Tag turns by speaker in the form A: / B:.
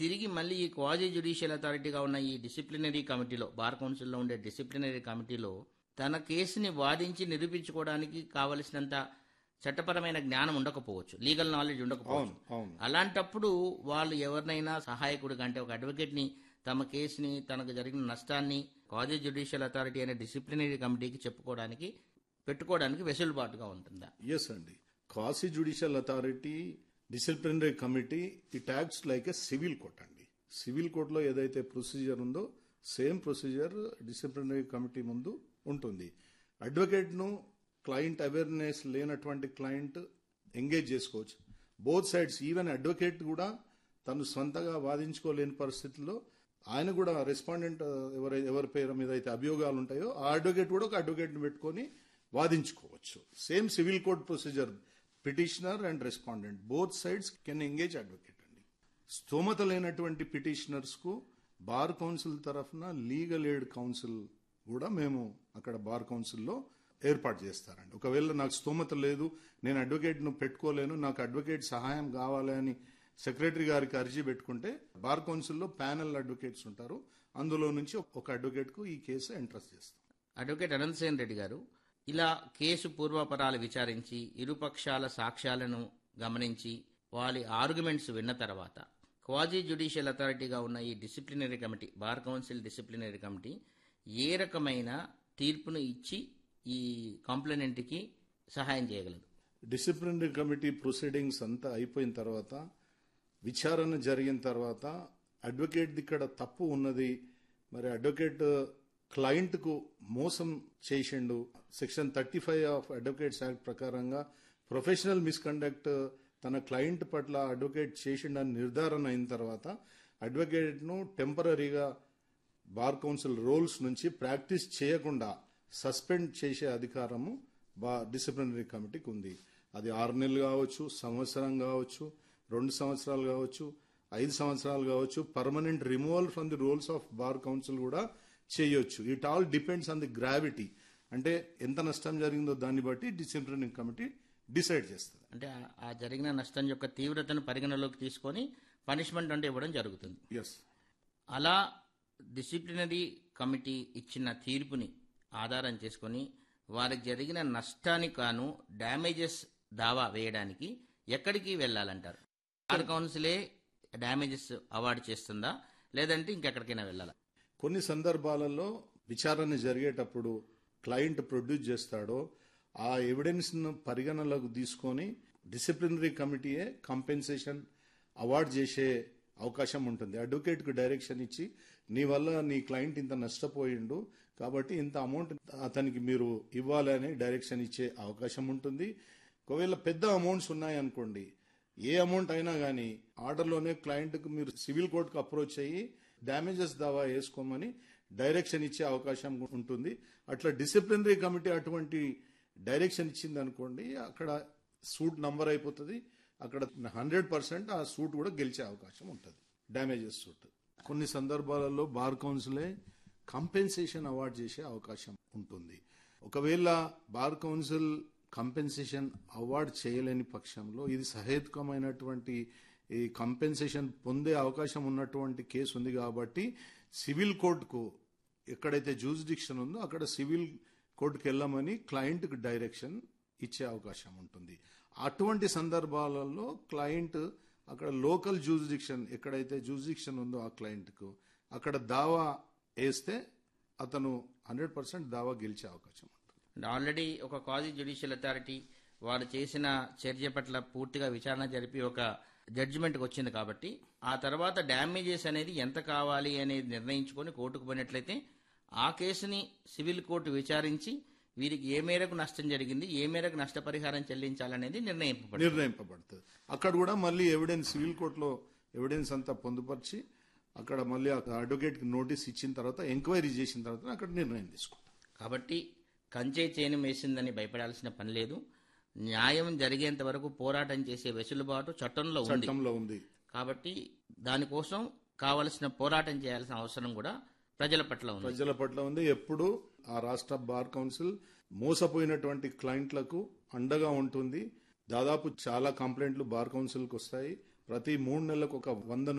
A: తిరిగి మళ్ళీ ఈ క్వాజీ జ్యుడిషియల్ అథారిటీగా ఉన్న ఈ డిసిప్లినరీ కమిటీలో బార్ కౌన్సిల్లో ఉండే డిసిప్లినరీ కమిటీలో తన కేసుని వాదించి నిరూపించుకోవడానికి కావలసినంత చట్టపరమైన జ్ఞానం ఉండకపోవచ్చు లీగల్ నాలెడ్జ్ ఉండకపోవచ్చు
B: అవును అవును
A: అలాంటప్పుడు వాళ్ళు ఎవరినైనా సహాయకుడిగా అంటే ఒక అడ్వకేట్ని తమ కేసుని తనకు జరిగిన నష్టాన్ని కాజీ జ్యుడిషియల్ అథారిటీ అనే డిసిప్లినరీ కమిటీకి చెప్పుకోవడానికి పెట్టుకోవడానికి వెసులుబాటుగా ఉంటుందా
B: ఎస్ అండి quasi judicial authority disciplinary committee it acts like a civil court అండి సివిల్ కోర్టులో ఏదైతే ప్రొసీజర్ ఉందో సేమ్ ప్రొసీజర్ డిసిప్లినరీ కమిటీ ముందు ఉంటుంది అడ్వకేట్ను క్లయింట్ అవేర్నెస్ లేనటువంటి క్లయింట్ ఎంగేజ్ చేసుకోవచ్చు బోత్ సైడ్స్ ఈవెన్ అడ్వకేట్ కూడా తను సొంతగా వాదించుకోలేని పరిస్థితుల్లో ఆయన కూడా రెస్పాండెంట్ ఎవరి ఎవరి పేరు మీద అయితే అభియోగాలు ఉంటాయో ఆ అడ్వకేట్ కూడా ఒక అడ్వకేట్ని పెట్టుకొని వాదించుకోవచ్చు same civil court procedure petitioner and respondent both sides can engage advocate అండి స్తోమత లేనటువంటి పిటిషనర్స్ కు బార్ కౌన్సిల్ తరఫున లీగల్ ఎయిడ్ కౌన్సిల్ కూడా మేము అక్కడ బార్ కౌన్సిల్లో ఏర్పాటు చేస్తారండి ఒకవేళ నాకు స్తోమత లేదు నేను అడ్వకేట్ను పెట్టుకోలేను నాకు అడ్వకేట్ సహాయం కావాలి అని సెక్రటరీ గారికి అర్జీ పెట్టుకుంటే బార్ కౌన్సిల్లో ప్యానెల్ అడ్వకేట్స్ ఉంటారు అందులో నుంచి ఒక అడ్వకేట్కు ఈ కేసు ఎంట్రస్ట్ చేస్తాం
A: అడ్వకేట్ అనంతసేన్ రెడ్డి గారు ఇలా కేసు పూర్వపరాలు విచారించి ఇరుపక్షాల సాక్ష్యాలను గమనించి వారి ఆర్గ్యుమెంట్స్ విన్న తర్వాత క్వాజీ జ్యుడిషియల్ అథారిటీగా ఉన్న ఈ disciplinary committee bar council disciplinary committee ఏ రకమైన తీర్పును ఇచ్చి ఈ కాంప్లైనెంట్కి సహాయం చేయగలదు
B: డిసిప్లినరీ కమిటీ ప్రొసీడింగ్స్ అంతా అయిపోయిన తర్వాత విచారణ జరిగిన తర్వాత అడ్వకేట్ ఇక్కడ తప్పు ఉన్నది మరి అడ్వకేట్ క్లయింట్ కు మోసం చేసిండు section thirty five of advocates act ప్రకారంగా ప్రొఫెషనల్ మిస్కండక్ట్ తన క్లయింట్ పట్ల అడ్వకేట్ చేసిండని నిర్ధారణ అయిన తర్వాత అడ్వకేట్ ను టెంపరీగా బార్ కౌన్సిల్ రోల్స్ నుంచి ప్రాక్టీస్ చేయకుండా సస్పెండ్ చేసే అధికారము బా డిసిప్లినరీ కమిటీకి ఉంది అది ఆరు నెలలు కావచ్చు సంవత్సరం కావచ్చు రెండు సంవత్సరాలు కావచ్చు ఐదు సంవత్సరాలు కావచ్చు permanent removal from the rolls of bar council కూడా చేయొచ్చు it all depends on the gravity అంటే ఎంత నష్టం జరిగిందో దాన్ని బట్టి డిసిప్లినరీ కమిటీ డిసైడ్ చేస్తుంది
A: అంటే ఆ- ఆ జరిగిన నష్టం యొక్క తీవ్రతను పరిగణలోకి తీసుకొని పనిష్మెంట్ అంటే ఇవ్వడం జరుగుతుంది
B: ఎస్
A: అలా డిసిప్లినరీ కమిటీ ఇచ్చిన తీర్పుని ఆధారం చేసుకొని వారికి జరిగిన నష్టానికి కాను డ్యామేజెస్ దావా వేయడానికి ఎక్కడికి వెళ్ళాలంటారు బార్ కౌన్సిలే డ్యామేజెస్ అవార్డు చేస్తుందా లేదంటే ఇంకెక్కడికైనా వెళ్ళాలా
B: కొన్ని సందర్భాలలో విచారణ జరిగేటప్పుడు క్లయింట్ ప్రొడ్యూస్ చేస్తాడో ఆ ఎవిడెన్స్ ను పరిగణలోకి తీసుకొని డిసిప్లినరీ కమిటీయే కంపెన్సేషన్ అవార్డ్ చేసే అవకాశం ఉంటుంది అడ్వకేట్ కు డైరెక్షన్ ఇచ్చి నీ వల్ల నీ క్లయింట్ ఇంత నష్టపోయిండు కాబట్టి ఇంత అమౌంట్ అతనికి మీరు ఇవ్వాలని డైరెక్షన్ ఇచ్చే అవకాశం ఉంటుంది ఒకవేళ పెద్ద అమౌంట్స్ ఉన్నాయనుకోండి ఏ అమౌంట్ అయినా కానీ ఆర్డర్లోనే క్లయింట్కు మీరు సివిల్ కోర్టుకు అప్రోచ్ అయ్యి డ్యామేజెస్ దావా వేసుకోమని డైరెక్షన్ ఇచ్చే అవకాశం ఉంటుంది అట్లా డిసిప్లినరీ కమిటీ అటువంటి డైరెక్షన్ ఇచ్చింది అనుకోండి అక్కడ సూట్ నంబర్ అయిపోతుంది అక్కడ హండ్రెడ్ పర్సెంట్ ఆ సూట్ కూడా గెలిచే అవకాశం ఉంటుంది డ్యామేజెస్ సూట్ కొన్ని సందర్భాలలో బార్ కౌన్సిలే కంపెన్సేషన్ అవార్డ్ చేసే అవకాశం ఉంటుంది ఒకవేళ బార్ కౌన్సిల్ కంపెన్సేషన్ అవార్డ్ చేయలేని పక్షంలో ఇది సహేతుకమైనటువంటి ఈ కంపెన్సేషన్ పొందే అవకాశం ఉన్నటువంటి కేసు ఉంది కాబట్టి సివిల్ కోర్టుకు ఎక్కడైతే జూరిడిక్షన్ ఉందో అక్కడ సివిల్ కోర్టుకు వెళ్ళమని క్లయింట్కి డైరెక్షన్ ఇచ్చే అవకాశం ఉంటుంది అటువంటి సందర్భాలలో క్లయింట్ అక్కడ లోకల్ జూరిడిక్షన్ ఎక్కడైతే జూరిడిక్షన్ ఉందో ఆ క్లయింట్కు అక్కడ దావా వేస్తే అతను హండ్రెడ్ పర్సెంట్ దావా గెలిచే అవకాశం ఉంటుంది
A: ఆల్రెడీ ఒక కాజీ జ్యుడిషియల్ అథారిటీ వారు చేసిన చర్య పట్ల పూర్తిగా విచారణ జరిపి ఒక జడ్జిమెంట్కి వచ్చింది కాబట్టి ఆ తర్వాత డ్యామేజెస్ అనేది ఎంత కావాలి అనేది నిర్ణయించుకొని కోర్టుకు పోయినట్లయితే ఆ కేసుని సివిల్ కోర్టు విచారించి వీరికి ఏ మేరకు నష్టం జరిగింది ఏ మేరకు నష్టపరిహారం చెల్లించాలనేది నిర్ణయింపబడింది
B: నిర్ణయింపబడుతుంది అక్కడ కూడా మళ్ళీ ఎవిడెన్స్ సివిల్ కోర్టులో ఎవిడెన్స్ అంతా పొందుపరిచి అక్కడ మళ్ళీ అడ్వకేట్ కి నోటీస్ ఇచ్చిన తర్వాత ఎంక్వైరీ చేసిన తర్వాత అక్కడ నిర్ణయం తీసుకుంటాం
A: కాబట్టి కంచే చేను వేసిందని భయపడాల్సిన పని లేదు న్యాయం జరిగేంత వరకు పోరాటం చేసే వెసులుబాటు చట్టంలో ఉంది
B: చట్టంలో ఉంది
A: కాబట్టి దానికోసం కావలసిన పోరాటం చేయాల్సిన అవసరం కూడా ప్రజల పట్ల ఉంది
B: ప్రజల పట్ల ఉంది ఎప్పుడు ఆ రాష్ట్ర బార్ కౌన్సిల్ మోసపోయినటువంటి క్లయింట్లకు అండగా ఉంటుంది దాదాపు చాలా కంప్లైంట్లు బార్ కౌన్సిల్కి వస్తాయి ప్రతి మూడు నెలలకు ఒక వంద